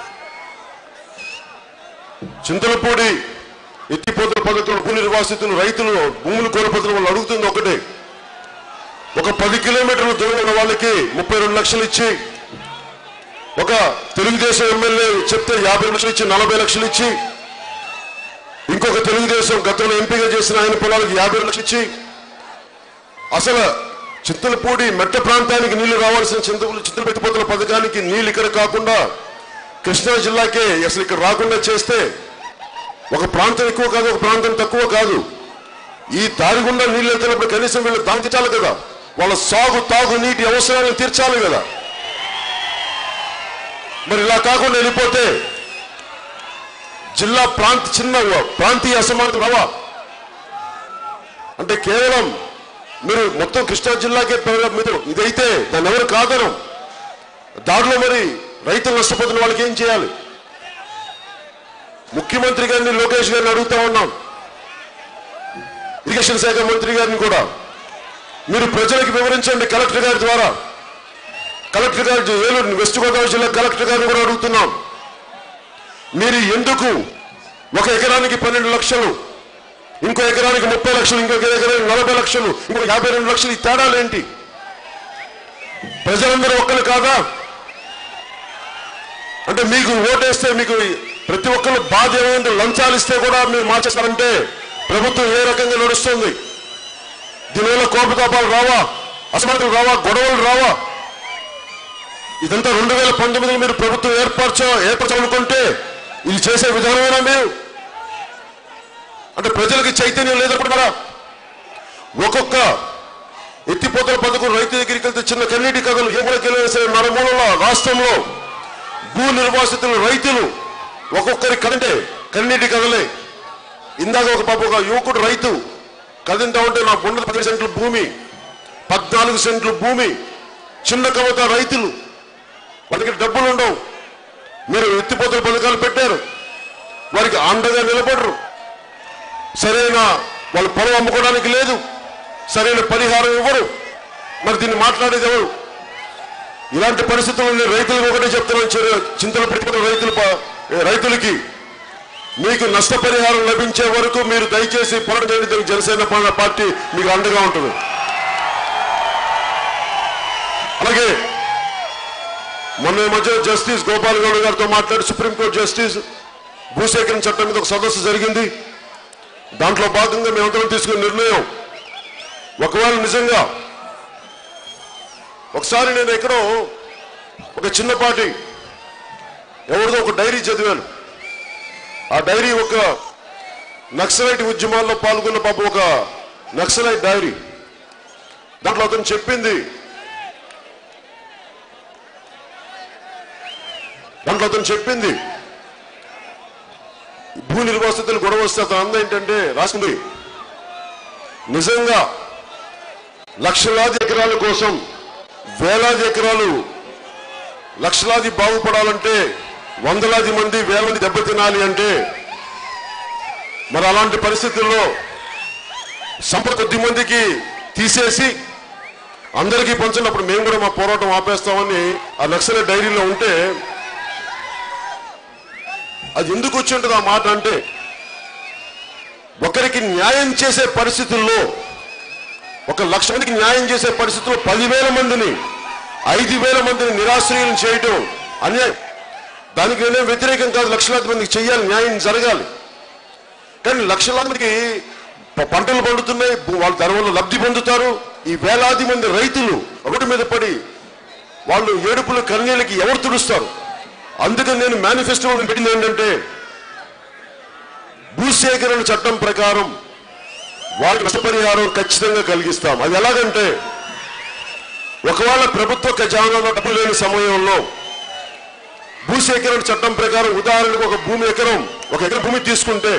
చింతలపూడి ఎత్తిపోతల పథకం భూ నిర్వాసితులు రైతులు భూములు కోల్పోతున్న వాళ్ళు అడుగుతుంది ఒకటే ఒక పది కిలోమీటర్ల దూరం ఉన్న వాళ్ళకి ముప్పై రెండు లక్షలు ఇచ్చి ఒక తెలుగుదేశం ఎమ్మెల్యే చెప్తే యాభై లక్షలు ఇచ్చి నలభై లక్షలు ఇచ్చి ఇంకొక తెలుగుదేశం గతంలో ఎంపీగా చేసిన ఆయన పొలాలకు యాభై లక్షలు ఇచ్చి అసలు చింతలపూడి మెట్ట ప్రాంతానికి నీళ్లు రావాల్సిన చింతపూడి చింతలపెట్టిపోతున్న పథకానికి నీళ్లు ఇక్కడ కాకుండా కృష్ణా జిల్లాకే అసలు ఇక్కడ రాకుండా చేస్తే ఒక ప్రాంతం ఎక్కువ కాదు ఒక ప్రాంతం తక్కువ కాదు ఈ దారి గుండా నీళ్ళు వెళ్తున్నప్పుడు కనీసం వీళ్ళు దాంచాలి కదా వాళ్ళ సాగు తాగు నీటి అవసరాలను తీర్చాలి కదా మరి ఇలా కాకుండా వెళ్ళిపోతే జిల్లా ప్రాంత చిన్న ప్రాంతీయ అసమానత రవా అంటే కేవలం మీరు మొత్తం కృష్ణా జిల్లాకే పెరగ- మీరు ఇదైతే దాన్ని ఎవరు కాదనం దాంట్లో మరి రైతులు నష్టపోతున్న వాళ్ళకి ఏం చేయాలి ముఖ్యమంత్రి గారిని లోకేష్ గారిని అడుగుతా ఉన్నాం ఇరిగేషన్ శాఖ మంత్రి గారిని కూడా మీరు ప్రజలకు వివరించండి కలెక్టర్ గారి ద్వారా కలెక్టర్ గారు ఏలూరు వెస్ట్ గోదావరి జిల్లా కలెక్టర్ గారిని కూడా అడుగుతున్నాం మీరు ఎందుకు ఒక ఎకరానికి పన్నెండు లక్షలు ఇంకో ఎకరానికి ముప్పై లక్షలు ఇంకొక ఎకరానికి నలభై లక్షలు ఇంకో యాభై రెండు లక్షలు ఈ తేడాలేంటి ప్రజలందరూ ఒక్కరు కాదా అంటే మీకు ఓటేస్తే మీకు ప్రతి ఒక్కరు బాధ ఏమైంది లంచాలు ఇస్తే కూడా మీరు మార్చేస్తారంటే ప్రభుత్వం ఏ రకంగా నడుస్తుంది దీనివల్ల కోపతాపాలు రావా అసమానతలు రావా గొడవలు రావా ఇదంతా రెండు వేల పంతొమ్మిదిలో మీరు ప్రభుత్వం ఏర్పరచ ఏర్పరచాలనుకుంటే ఇది చేసే విధానమేనా మీరు అంటే ప్రజలకి చైతన్యం లేదనుకుంటున్నారా ఒక్కొక్క ఎత్తిపోతల పథకం రైతు దగ్గరికి వెళ్తే చిన్న కన్నీటి కథలు ఎక్కడికి సరే నలుమూలల రాష్ట్రంలో భూ నిర్వాసితులు రైతులు ఒక్కొక్కరి కంటే కన్నీటి కథలే ఇందాక ఒక పాప ఒక యువకుడు రైతు కదింటా ఉంటే నాకు ఉన్నది పది సెంట్ల భూమి పద్నాలుగు సెంట్ల భూమి చిన్న కవిత రైతులు వాళ్ళకి డబ్బులు ఉండవు మీరు ఎత్తిపోతల పథకాలు పెట్టారు వారికి అండగా నిలబడరు సరైన వాళ్ళ పొలం అమ్ముకోవడానికి లేదు సరైన పరిహారం ఇవ్వరు మరి దీన్ని మాట్లాడేది ఎవరు ఇలాంటి పరిస్థితుల్లో నేను రైతులకు ఒకటే చెప్తున్నాను చిర- చింతలు పెట్టుకున్న రైతులు ప- రైతులకి మీకు నష్టపరిహారం లభించే వరకు మీరు దయచేసి పోరాటం చేయండి దానికి జనసేన పా- పార్టీ మీకు అండగా ఉంటుంది అలాగే మొన్న ఈ మధ్య జస్టిస్ గోపాల్ గౌడ్ గారితో మాట్లాడి సుప్రీంకోర్టు జస్టిస్ భూసేకరణ చట్టం మీద ఒక సదస్సు జరిగింది దాంట్లో భాగంగా మేమందరం తీసుకున్న నిర్ణయం ఒకవేళ నిజంగా ఒకసారి నేను ఎక్కడో ఒక చిన్నపాటి ఎవరిదో ఒక డైరీ చదివాను ఆ డైరీ ఒక నక్సలైట్ ఉద్యమాల్లో పాల్గొన్న పాప ఒక నక్సలైట్ డైరీ దాంట్లో అతను చెప్పింది దాంట్లో అతను చెప్పింది భూ నిర్వాసితులు గొడవ వస్తే అతను అంద ఏంటంటే రాసింది నిజంగా లక్షలాది ఎకరాల కోసం వేలాది ఎకరాలు లక్షలాది బాగుపడాలంటే వందలాది మంది వేల మంది దెబ్బతినాలి అంటే మరి అలాంటి పరిస్థితుల్లో సంపద కొద్ది మందికి తీసేసి అందరికీ పంచినప్పుడు మేము కూడా మా పోరాటం ఆపేస్తామని ఆ నక్సల డైరీలో ఉంటే అది ఎందుకు వచ్చి ఉంటుంది ఆ మాట అంటే ఒకరికి న్యాయం చేసే పరిస్థితుల్లో ఒక లక్ష మందికి న్యాయం చేసే పరిస్థితుల్లో పదివేల మందిని ఐదు వేల మందిని నిరాశ్రయులను చేయటం అన్యాయం దానికి నేనే వ్యతిరేకం కాదు లక్షలాది మందికి చెయ్యాలి న్యాయం జరగాలి కానీ లక్షలాది మందికి ప- పంటలు పండుతున్నాయి భూ- వాళ్ళు దానివల్ల లబ్ధి పొందుతారు ఈ వేలాది మంది రైతులు ఒకటి మీద పడి వాళ్ళు ఏడుపులు కన్నీళ్ళకి ఎవరు తుడుస్తారు అందుకని నేను మేనిఫెస్టో పెట్టింది ఏంటంటే భూసేకరణ చట్టం ప్రకారం వాళ్ళకి నష్టపరిహారం ఖచ్చితంగా కలిగిస్తాం అది ఎలాగంటే ఒకవేళ ప్రభుత్వ ఖజానాలో డబ్బు లేని సమయంలో భూసేకరణ చట్టం ప్రకారం ఉదాహరణకు ఒక భూమి ఎకరం ఒక ఎకరం భూమి తీసుకుంటే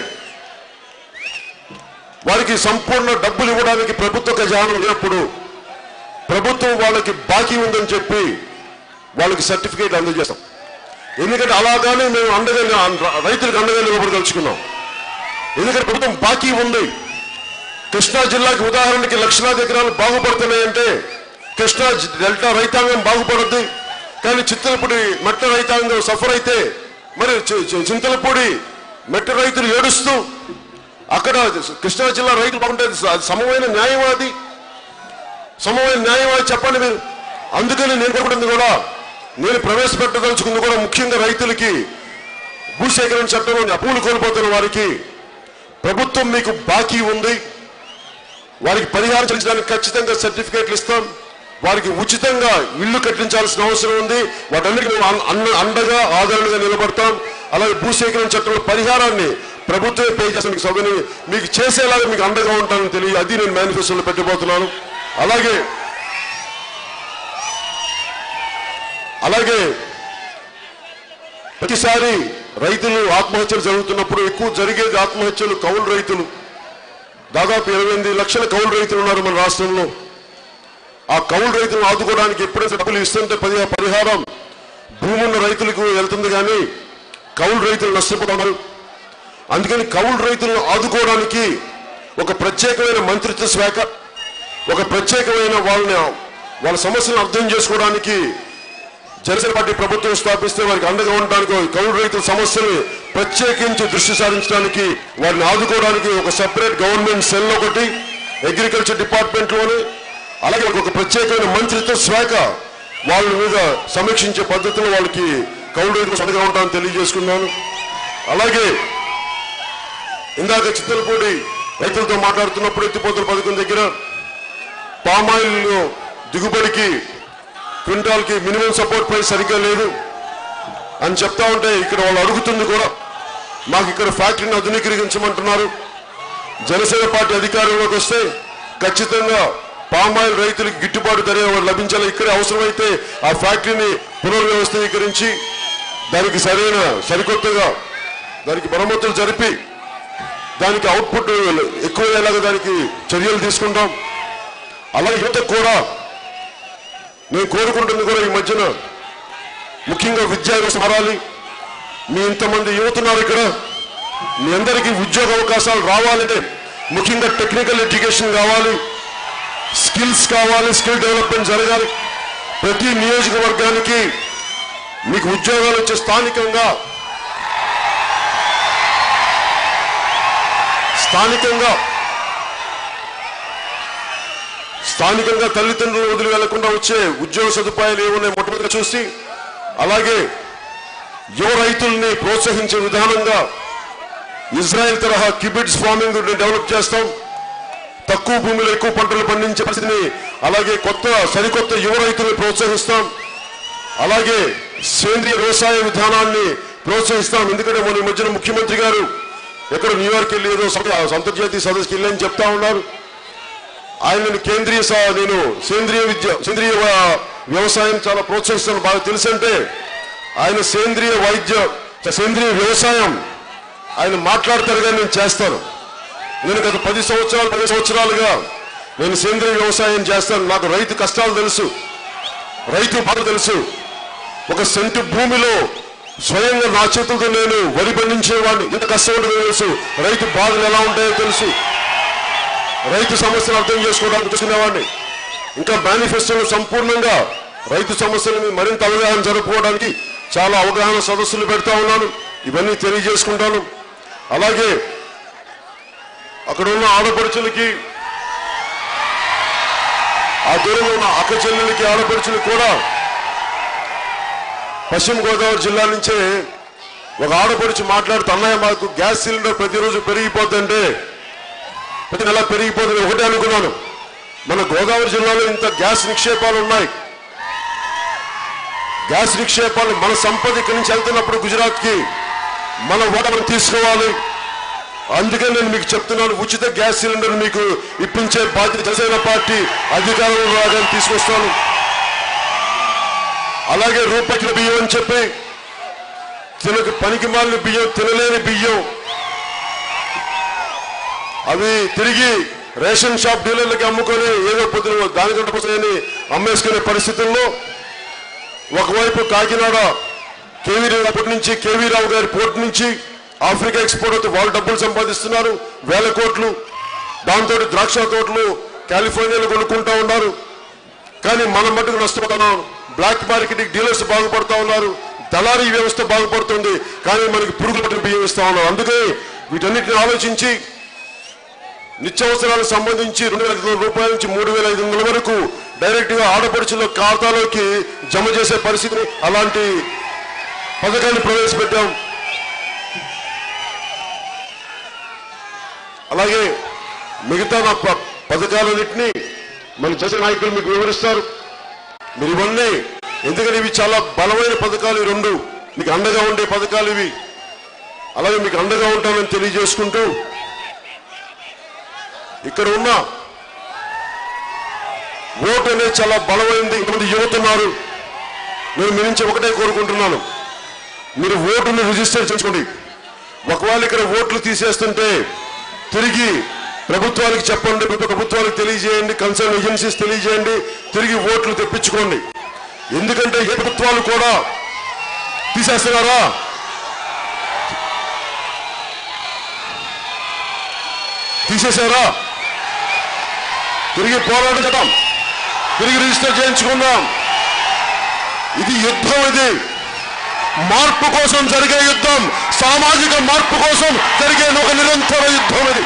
వారికి సంపూర్ణ డబ్బులు ఇవ్వడానికి ప్రభుత్వ ఖజానా లేనప్పుడు ప్రభుత్వం వాళ్ళకి బాకీ ఉందని చెప్పి వాళ్ళకి సర్టిఫికేట్ అందజేస్తాం ఎందుకంటే అలాగానే మేము అండగా రైతులకు అండగా నిలబడదలుచుకున్నాం ఎందుకంటే ప్రభుత్వం బాకీ ఉంది కృష్ణా జిల్లాకి ఉదాహరణకి లక్షలాది ఎకరాలు బాగుపడుతున్నాయంటే కృష్ణా జి- డెల్టా రైతాంగం బాగుపడుద్ది కానీ చిత్తలపూడి మెట్ట రైతాంగం సఫర్ అయితే మరి చి- చి- చింతలపూడి మెట్ట రైతులు ఏడుస్తూ అక్కడ కృష్ణా జిల్లా రైతులు బాగుంటే అది స- సమమైన న్యాయం అది సమమైన న్యాయం అది చెప్పండి మీరు అందుకని నేను కోరుకుంటుంది కూడా నేను ప్రవేశపెట్టదలుచుకుంది కూడా ముఖ్యంగా రైతులకి భూసేకరణ చట్టంలో అప్పులు కోల్పోతున్న వారికి ప్రభుత్వం మీకు బాకీ ఉంది వారికి పరిహారం చెల్లించడానికి ఖచ్చితంగా సర్టిఫికేట్లు ఇస్తాం వారికి ఉచితంగా ఇల్లు కట్టించాల్సిన అవసరం ఉంది వాటన్నిటికీ మేము అన్- అన్న అండగా ఆదరణగా నిలబడతాం అలాగే భూసేకరణ చట్టంలో పరిహారాన్ని ప్రభుత్వమే పే చేస్తాం మీకు సౌకర్యం మీకు చేసేలాగా మీకు అండగా ఉంటానని తెలియ అది నేను మేనిఫెస్టోలో పెట్టబోతున్నాను అలాగే అలాగే ప్రతిసారి రైతులు ఆత్మహత్యలు జరుగుతున్నప్పుడు ఎక్కువ జరిగేది ఆత్మహత్యలు కౌలు రైతులు దాదాపు ఇరవై ఎనిమిది లక్షల కౌలు రైతులు ఉన్నారు మన రాష్ట్రంలో ఆ కౌలు రైతులను ఆదుకోవడానికి ఎప్పుడైతే డబ్బులు ఇస్తుంటే పరి పరిహారం భూమి ఉన్న రైతులకు వెళ్తుంది కానీ కౌలు రైతులు నష్టపోతున్నారు అందుకని కౌలు రైతులను ఆదుకోవడానికి ఒక ప్రత్యేకమైన మంత్రిత్వ శాఖ ఒక ప్రత్యేకమైన వాళ్ళని వాళ్ళ సమస్యలను అర్థం చేసుకోవడానికి జనసేన పార్టీ ప్రభుత్వం స్థాపిస్తే వారికి అండగా ఉండడానికి కౌలు రైతుల సమస్యల్ని ప్రత్యేకించి దృష్టి సారించడానికి వారిని ఆదుకోవడానికి ఒక సెపరేట్ గవర్నమెంట్ సెల్ ఒకటి అగ్రికల్చర్ డిపార్ట్మెంట్ లోనే అలాగే ఒక ప్రత్యేకమైన మంత్రిత్వ శాఖ వాళ్ళ మీద సమీక్షించే పద్ధతిలో వాళ్ళకి కౌలు రైతులకు అండగా ఉంటామని తెలియజేసుకున్నాను అలాగే ఇందాక చిత్తలపూడి రైతులతో మాట్లాడుతున్నప్పుడు ఎత్తిపోతల పథకం దగ్గర పామాయిల్ దిగుబడికి క్వింటాల్కి మినిమం సపోర్ట్ ప్రైస్ సరిగ్గా లేదు అని చెప్తా ఉంటే ఇక్కడ వాళ్ళు అడుగుతుంది కూడా మాకు ఇక్కడ ఫ్యాక్టరీని ఆధునీకరించమంటున్నారు జనసేన పార్టీ అధికారంలోకి వస్తే ఖచ్చితంగా పామాయిల్ రైతులకు గిట్టుబాటు ధర లభించాలి ఇక్కడే అవసరమైతే ఆ ఫ్యాక్టరీని పునర్వ్యవస్థీకరించి దానికి సరైన సరికొత్తగా దానికి మరమ్మతులు జరిపి దానికి అవుట్పుట్ ఎక్కువ అయ్యేలాగా దానికి చర్యలు తీసుకుంటాం అలాగే యువత కూడా నేను కోరుకుంటుంది కూడా ఈ మధ్యన ముఖ్యంగా విద్యా వ్యవస్థ మారాలి మీ ఇంతమంది యువత ఉన్నారు ఇక్కడ మీ అందరికీ ఉద్యోగ అవకాశాలు రావాలంటే ముఖ్యంగా టెక్నికల్ ఎడ్యుకేషన్ కావాలి స్కిల్స్ కావాలి స్కిల్ డెవలప్మెంట్ జరగాలి ప్రతి నియోజకవర్గానికి మీకు ఉద్యోగాలు వచ్చే స్థానికంగా స్థానికంగా స్థానికంగా తల్లిదండ్రులు వదిలి వెళ్లకుండా వచ్చే ఉద్యోగ సదుపాయాలు ఏమున్నాయి మొట్టమొదటి చూసి అలాగే యువ రైతుల్ని ప్రోత్సహించే విధానంగా ఇజ్రాయెల్ తరహా కిబిట్స్ ఫార్మింగ్ డెవలప్ చేస్తాం తక్కువ భూమిలో ఎక్కువ పంటలు పండించే పరిస్థితిని అలాగే కొత్త సరికొత్త యువ రైతుల్ని ప్రోత్సహిస్తాం అలాగే సేంద్రియ వ్యవసాయ విధానాన్ని ప్రోత్సహిస్తాం ఎందుకంటే మన ఈ మధ్యన ముఖ్యమంత్రి గారు ఎక్కడ న్యూయార్క్ వెళ్ళి ఏదో సభ- అంతర్జాతీయ సదస్సుకి వెళ్ళి అని చెప్తా ఉన్నారు ఆయన నేను కేంద్రీయ సా- నేను సేంద్రియ విద్య సేంద్రియ వ- వ్యవసాయం చాలా ప్రోత్సహిస్తాను బాగా తెలుసంటే ఆయన సేంద్రియ వైద్య సేంద్రియ వ్యవసాయం ఆయన మాట్లాడతారు కానీ నేను చేస్తాను నేను గత పది సంవత్సరాలు పది సంవత్సరాలుగా నేను సేంద్రియ వ్యవసాయం చేస్తాను నాకు రైతు కష్టాలు తెలుసు రైతు బాధ తెలుసు ఒక సెంటు భూమిలో స్వయంగా నా చేతులతో నేను వరి పండించేవాడిని ఎంత కష్టం ఉంటుందో తెలుసు రైతు బాధలు ఎలా ఉంటాయో తెలుసు రైతు సమస్యలు అర్థం చేసుకోవడానికి చూసుకునేవాడిని ఇంకా మేనిఫెస్టోలో సంపూర్ణంగా రైతు సమస్యల మీద మరింత అవగాహన జరుపుకోవడానికి చాలా అవగాహన సదస్సులు పెడతా ఉన్నాను ఇవన్నీ తెలియజేసుకుంటాను అలాగే అక్కడ ఉన్న ఆడపడుచులకి ఆ దూరంలో ఉన్న అక్క చెల్లెలకి ఆడపడుచులకి కూడా పశ్చిమ గోదావరి జిల్లా నుంచే ఒక ఆడపడుచు మాట్లాడుతూ అన్నయ్య మాకు గ్యాస్ సిలిండర్ ప్రతిరోజు పెరిగిపోతుందంటే ప్రతి నెల పెరిగిపోతుంది ఒకటే అనుకున్నాను మన గోదావరి జిల్లాలో ఇంత గ్యాస్ నిక్షేపాలు ఉన్నాయి గ్యాస్ నిక్షేపాలు మన సంపద ఇక్కడి నుంచి వెళ్తున్నప్పుడు గుజరాత్కి మన ఓట మనం తీసుకోవాలి అందుకే నేను మీకు చెప్తున్నాను ఉచిత గ్యాస్ సిలిండర్ మీకు ఇప్పించే బాధ్యత జనసేన పార్టీ అధికారంలో రాగానే తీసుకొస్తాను అలాగే రూపాయల బియ్యం అని చెప్పి తినకు పనికి మాలిన బియ్యం తినలేని బియ్యం అవి తిరిగి రేషన్ షాప్ డీలర్లకి అమ్ముకొని ఏదో పొద్దున దానికంటే పోతాయని అమ్మేసుకునే పరిస్థితుల్లో ఒకవైపు కాకినాడ కేవీ రావు నుంచి కేవీ రావు గారి పోర్ట్ నుంచి ఆఫ్రికా ఎక్స్పోర్ట్ అవుతూ వాళ్ళు డబ్బులు సంపాదిస్తున్నారు వేల కోట్లు దాంతో ద్రాక్ష తోటలు కాలిఫోర్నియాలో కొనుక్కుంటా ఉన్నారు కానీ మనం మటుకు నష్టపోతున్నాం బ్లాక్ మార్కెట్ డీలర్స్ బాగుపడతా ఉన్నారు దళారీ వ్యవస్థ బాగుపడుతుంది కానీ మనకి పురుగులు పట్టిన బియ్యం ఇస్తా ఉన్నారు అందుకే వీటన్నిటిని ఆలోచించి నిత్యావసరాలకు సంబంధించి రెండు వేల ఐదు వందల రూపాయల నుంచి మూడు వేల ఐదు వందల వరకు డైరెక్ట్ గా ఆడపడుచుల ఖాతాలోకి జమ చేసే పరిస్థితిని అలాంటి పథకాన్ని ప్రవేశపెట్టాం అలాగే మిగతా నా ప- పథకాలన్నింటినీ మన జన నాయకులు మీకు వివరిస్తారు మీరు ఇవన్నీ ఎందుకని ఇవి చాలా బలమైన పథకాలు ఈ రెండు మీకు అండగా ఉండే పథకాలు ఇవి అలాగే మీకు అండగా ఉంటానని తెలియజేసుకుంటూ ఇక్కడ ఉన్న ఓటు అనేది చాలా బలమైంది ఇంతమంది యువత ఉన్నారు నేను మీ నుంచి ఒకటే కోరుకుంటున్నాను మీరు ఓటును రిజిస్టర్ చేసుకోండి ఒకవేళ ఇక్కడ ఓట్లు తీసేస్తుంటే తిరిగి ప్రభుత్వానికి చెప్పండి ప్రభుత్వానికి తెలియజేయండి కన్సర్న్ ఏజెన్సీస్ తెలియజేయండి తిరిగి ఓట్లు తెప్పించుకోండి ఎందుకంటే ఏ ప్రభుత్వాలు కూడా తీసేస్తున్నారా తీసేశారా తిరిగి పోరాటం చేద్దాం తిరిగి రిజిస్టర్ చేయించుకుందాం ఇది యుద్ధం ఇది మార్పు కోసం జరిగే యుద్ధం సామాజిక మార్పు కోసం జరిగే ఒక నిరంతర యుద్ధం ఇది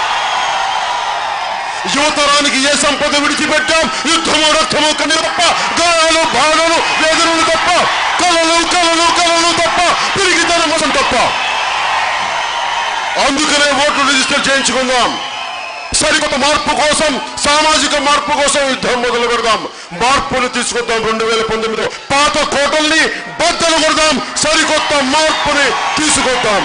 యువతరానికి ఏ సంపద విడిచిపెట్టాం యుద్ధము రక్తము కన్నీ తప్ప గాయాలు బాణలు వేదనలు తప్ప కలలు కలలు కలలు తప్ప పిరిగితనం కోసం తప్ప అందుకనే ఓట్లు రిజిస్టర్ చేయించుకుందాం సరికొత్త మార్పు కోసం సామాజిక మార్పు కోసం యుద్ధం మొదలు పెడదాం మార్పులు తీసుకొద్దాం రెండు వేల పంతొమ్మిదిలో పాత కోటల్ని బద్దలు కొడదాం సరికొత్త మార్పుని తీసుకొద్దాం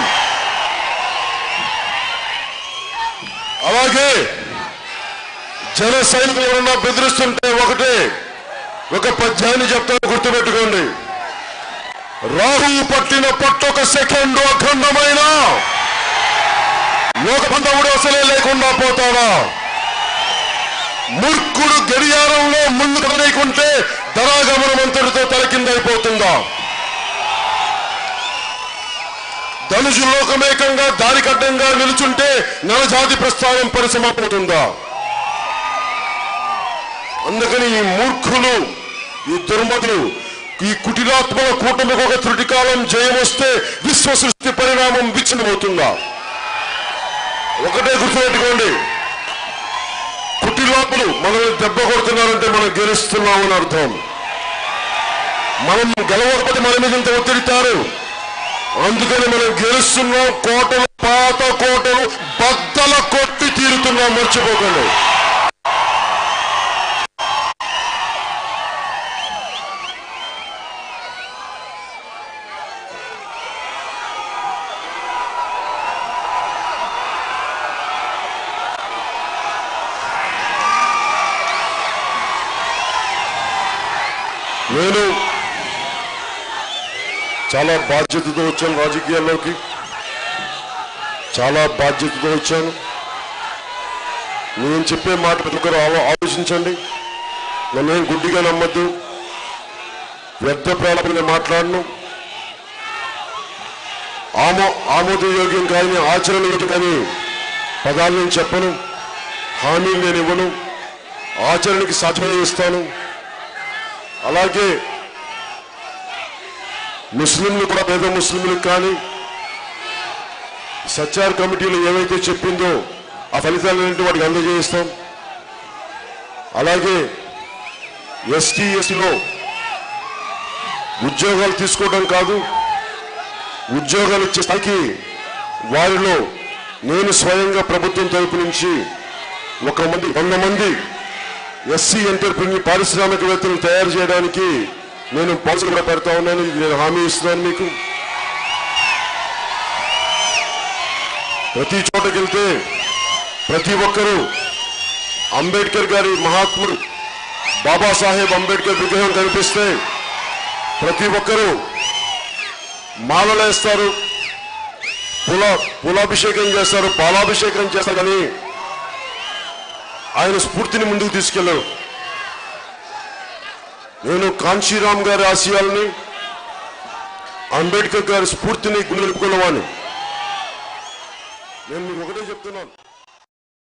అలాగే జన సైనికులు ఎవరన్నా బెదిరిస్తుంటే ఒకటే ఒక పద్యాన్ని చెప్తాను గుర్తుపెట్టుకోండి రాహు పట్టిన పట్టొక సెకండ్ అఖండమైన లోక బంధవుడు అసలే లేకుండా పోతావా మూర్ఖుడు గడియారంలో ముందు కదలేకుంటే ధరాగమనం అంతటితో తలకిందైపోతుందా ధనుజు లోకమేకంగా దారికడ్డంగా నిలుచుంటే నలజాతి ప్రస్థానం పరిసమాపవుతుందా అందుకని ఈ మూర్ఖులు ఈ దుర్మతులు ఈ కుటిలాత్మల కూటమికి ఒక త్రుటికాలం జయమొస్తే విశ్వ సృష్టి పరిణామం విచ్ఛిన్నమవుతుందా ఒకటే గుర్తుపెట్టుకోండి కుటిలాత్మలు మనల్ని దెబ్బ కొడుతున్నారంటే మనం గెలుస్తున్నామని అర్థం మనం గెలవకపోతే మన మీద ఇంత ఒత్తిడితారు అందుకని మనం గెలుస్తున్నాం కోటలు పాత కోటలు బద్దల కొట్టి తీరుతున్నాం మర్చిపోకండి నేను చాలా బాధ్యతతో వచ్చాను రాజకీయాల్లోకి చాలా బాధ్యతతో వచ్చాను నేను చెప్పే మాట ప్రతి ఒక్కరు ఆలో- ఆలోచించండి నన్నేం గుడ్డిగా నమ్మద్దు వ్యర్థ ప్రాణంగా మాట్లాడను ఆమో ఆమోదయోగ్యం కానీ ఆచరణ యోగ్యం కానీ పదాలు నేను చెప్పను హామీలు నేను ఇవ్వను ఆచరణకి సాధ్యమయ్యే ఇస్తాను అలాగే ముస్లింలు కూడా పేద ముస్లింలకు కానీ సత్యార్ కమిటీలో ఏవైతే చెప్పిందో ఆ ఫలితాలన్నింటి వాటికి అందజేస్తాం అలాగే ఎస్టీ ఎస్టీలో ఉద్యోగాలు తీసుకోవడం కాదు ఉద్యోగాలు ఇచ్చే స్థాయికి వారిలో నేను స్వయంగా ప్రభుత్వం తరపు నుంచి ఒక మంది వంద మంది ఎస్సీ ఎంటర్ప్రిన్యూర్ పారిశ్రామికవేత్తలను తయారు చేయడానికి నేను పాలసీ కూడా పెడతా ఉన్నాను ఇది నేను హామీ ఇస్తున్నాను మీకు ప్రతి చోటకి వెళ్తే ప్రతి ఒక్కరూ అంబేద్కర్ గారి మహాత్ముడు బాబాసాహెబ్ అంబేద్కర్ విగ్రహం కనిపిస్తే ప్రతి ఒక్కరూ మాలలేస్తారు పుల పులాభిషేకం చేస్తారు పాలాభిషేకం చేస్తారు కానీ ఆయన స్ఫూర్తిని ముందుకు తీసుకెళ్ళరు నేను కాంశీరామ్ గారి ఆశయాల్ని అంబేద్కర్ గారి స్ఫూర్తిని గుండెలుపుకున్నవాడిని నేను మీకు ఒకటే చెప్తున్నాను